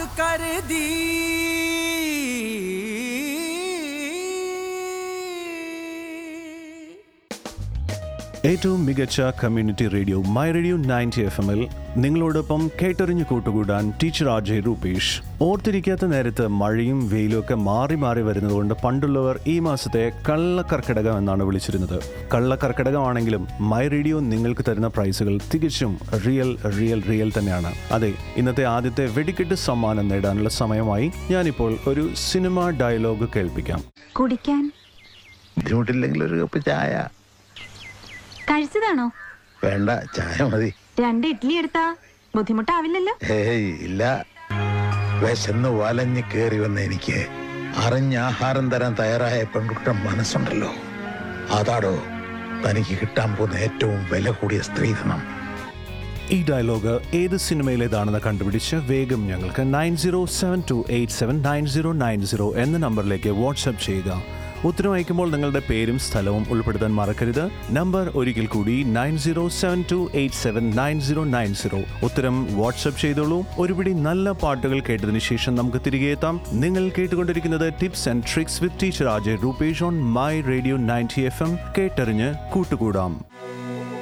കരുതി ഏറ്റവും മികച്ച community radio my radio ninety F എമ്മിൽ നിങ്ങളോടൊപ്പം കേട്ടറിഞ്ഞു കൂട്ടുകൂടാൻ ടീച്ചർ അജയ് രൂപേഷ് ഓർത്തിരിക്കാത്ത നേരത്ത് മഴയും വെയിലും ഒക്കെ മാറി മാറി വരുന്നതുകൊണ്ട് പണ്ടുള്ളവർ ഈ മാസത്തെ കള്ളക്കർക്കിടകം എന്നാണ് വിളിച്ചിരുന്നത് കള്ളക്കർക്കിടകമാണെങ്കിലും മൈ റേഡിയോ നിങ്ങൾക്ക് തരുന്ന പ്രൈസുകൾ തികച്ചും റിയൽ റിയൽ റിയൽ തന്നെയാണ് അതെ ഇന്നത്തെ ആദ്യത്തെ വെടിക്കെട്ട് സമ്മാനം നേടാനുള്ള സമയമായി ഞാനിപ്പോൾ ഒരു സിനിമ ഡയലോഗ് കേൾപ്പിക്കാം കുടിക്കാൻ ബുദ്ധിമുട്ടില്ലെങ്കിൽ ഒരു കപ്പ് ചായ കഴിച്ചതാണോ വേണ്ട ചായ മതി രണ്ട് ഇഡ്ഡലി എടുത്താ ബുദ്ധിമുട്ടാവില്ലല്ലോ ഏയ് ഇല്ല വിശന്ന് വലഞ്ഞ് കേറി വന്ന എനിക്ക് അറിഞ്ഞ ആഹാരം തരാൻ തയ്യാറായ പെൺകുട്ടം മനസ്സുണ്ടല്ലോ അതാടോ തനിക്ക് കിട്ടാൻ പോകുന്ന ഏറ്റവും വില കൂടിയ സ്ത്രീധനം ഈ ഡയലോഗ് ഏത് സിനിമയിലേതാണെന്ന് കണ്ടുപിടിച്ച് വേഗം ഞങ്ങൾക്ക് nine zero seven two eight seven nine zero nine zero എന്ന നമ്പറിലേക്ക് വാട്സപ്പ് ചെയ്യുക ഉത്തരം അയക്കുമ്പോൾ നിങ്ങളുടെ പേരും സ്ഥലവും ഉൾപ്പെടുത്താൻ മറക്കരുത് നമ്പർ ഒരിക്കൽ കൂടി nine zero seven two eight seven nine zero nine zero ഉത്തരം വാട്സപ്പ് ചെയ്തോളൂ ഒരുപിടി നല്ല പാട്ടുകൾ കേട്ടതിന് ശേഷം നമുക്ക് തിരികെ എത്താം നിങ്ങൾ കേട്ടുകൊണ്ടിരിക്കുന്നത് tips and tricks with teacher Ajay Rupesh on my radio ninety F M കേട്ടറിഞ്ഞ് കൂട്ടുകൂടാം